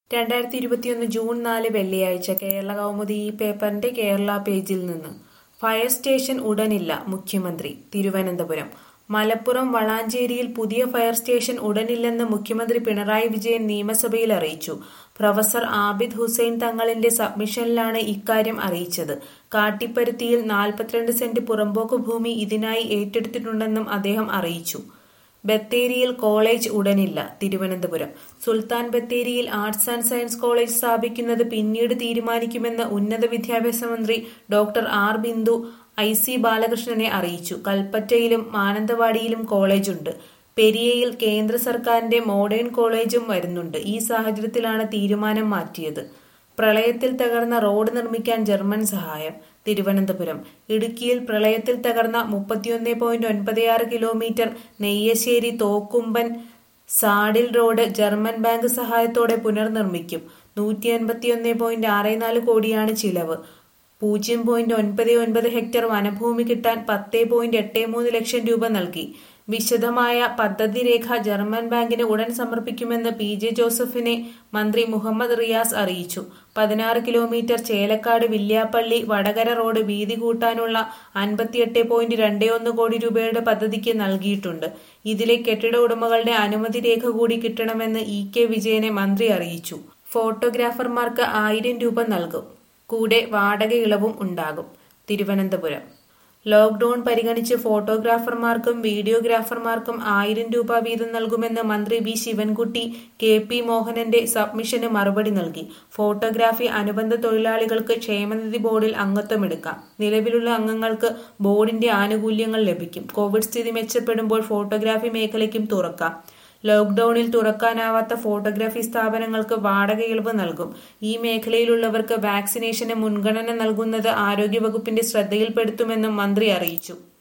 രണ്ടായിരത്തി ഇരുപത്തിയൊന്ന് ജൂൺ നാല് വെള്ളിയാഴ്ച കേരള കൗമുദി ഈ പേപ്പറിന്റെ കേരള പേജിൽ നിന്ന് ഫയർ സ്റ്റേഷൻ ഉടനില്ല മുഖ്യമന്ത്രി തിരുവനന്തപുരം മലപ്പുറം വളാഞ്ചേരിയിൽ പുതിയ ഫയർ സ്റ്റേഷൻ ഉടനില്ലെന്ന് മുഖ്യമന്ത്രി പിണറായി വിജയൻ നിയമസഭയിൽ അറിയിച്ചു പ്രൊഫസർ ആബിദ് ഹുസൈൻ തങ്ങളിന്റെ സബ്മിഷനിലാണ് ഇക്കാര്യം അറിയിച്ചത് കാട്ടിപ്പരുത്തിയിൽ നാൽപ്പത്തിരണ്ട് സെന്റ് പുറമ്പോക്ക് ഭൂമി ഇതിനായി ഏറ്റെടുത്തിട്ടുണ്ടെന്നും അദ്ദേഹം അറിയിച്ചു ബത്തേരിയിൽ കോളേജ് ഉടനില്ല തിരുവനന്തപുരം സുൽത്താൻ ബത്തേരിയിൽ ആർട്സ് ആൻഡ് സയൻസ് കോളേജ് സ്ഥാപിക്കുന്നത് പിന്നീട് തീരുമാനിക്കുമെന്ന് ഉന്നത വിദ്യാഭ്യാസ മന്ത്രി doctor R Bindu I C ബാലകൃഷ്ണനെ അറിയിച്ചു കൽപ്പറ്റയിലും മാനന്തവാടിയിലും കോളേജുണ്ട് പെരിയയിൽ കേന്ദ്ര സർക്കാരിന്റെ മോഡേൺ കോളേജും വരുന്നുണ്ട് ഈ സാഹചര്യത്തിലാണ് തീരുമാനം മാറ്റിയത് പ്രളയത്തിൽ തകർന്ന റോഡ് നിർമ്മിക്കാൻ ജർമ്മൻ സഹായം തിരുവനന്തപുരം ഇടുക്കിയിൽ പ്രളയത്തിൽ തകർന്ന മുപ്പത്തിയൊന്ന് പോയിന്റ് ഒൻപത്തിയാറ് kilometre Neyyassery Thokkumban saddle road German bank സഹായത്തോടെ പുനർനിർമ്മിക്കും നൂറ്റി അൻപത്തിയൊന്ന് പോയിന്റ് ആറ് നാല് കോടിയാണ് ചിലവ് പൂജ്യം പോയിന്റ് ഒൻപത് ഒൻപത് ഹെക്ടർ വനഭൂമി കിട്ടാൻ പത്ത് പോയിന്റ് എട്ട് മൂന്ന് ലക്ഷം രൂപ നൽകി വിശദമായ പദ്ധതി രേഖ ജർമ്മൻ ബാങ്കിന് ഉടൻ സമർപ്പിക്കുമെന്ന് പി ജെ ജോസഫിനെ മന്ത്രി മുഹമ്മദ് റിയാസ് അറിയിച്ചു പതിനാറ് കിലോമീറ്റർ ചേലക്കാട് വില്യാപ്പള്ളി വടകര റോഡ് വീതി കൂട്ടാനുള്ള അൻപത്തിയെട്ട് പോയിന്റ് രണ്ട് ഒന്ന് കോടി രൂപയുടെ പദ്ധതിക്ക് നൽകിയിട്ടുണ്ട് ഇതിലെ കെട്ടിട ഉടമകളുടെ അനുമതി രേഖ കൂടി കിട്ടണമെന്ന് ഇ കെ വിജയനെ മന്ത്രി അറിയിച്ചു ഫോട്ടോഗ്രാഫർമാർക്ക് ആയിരം രൂപ നൽകും കൂടെ വാടക ഇളവും ഉണ്ടാകും തിരുവനന്തപുരം ലോക്ഡൌൺ പരിഗണിച്ച് ഫോട്ടോഗ്രാഫർമാർക്കും വീഡിയോഗ്രാഫർമാർക്കും ആയിരം രൂപ വീതം നൽകുമെന്ന് മന്ത്രി വി ശിവൻകുട്ടി കെ പി മോഹനന്റെ സബ്മിഷന് മറുപടി നൽകി ഫോട്ടോഗ്രാഫി അനുബന്ധ തൊഴിലാളികൾക്ക് ക്ഷേമനിധി ബോർഡിൽ അംഗത്വമെടുക്കാം നിലവിലുള്ള അംഗങ്ങൾക്ക് ബോർഡിന്റെ ആനുകൂല്യങ്ങൾ ലഭിക്കും കോവിഡ് സ്ഥിതി മെച്ചപ്പെടുമ്പോൾ ഫോട്ടോഗ്രാഫി മേഖലയ്ക്കും തുറക്കാം ലോക്ഡൌണിൽ തുറക്കാനാവാത്ത ഫോട്ടോഗ്രാഫി സ്ഥാപനങ്ങൾക്ക് വാടക ഇളവ് നൽകും ഈ മേഖലയിലുള്ളവർക്ക് വാക്സിനേഷന് മുൻഗണന നൽകുന്നത് ആരോഗ്യവകുപ്പിന്റെ ശ്രദ്ധയിൽപ്പെടുത്തുമെന്നും മന്ത്രി അറിയിച്ചു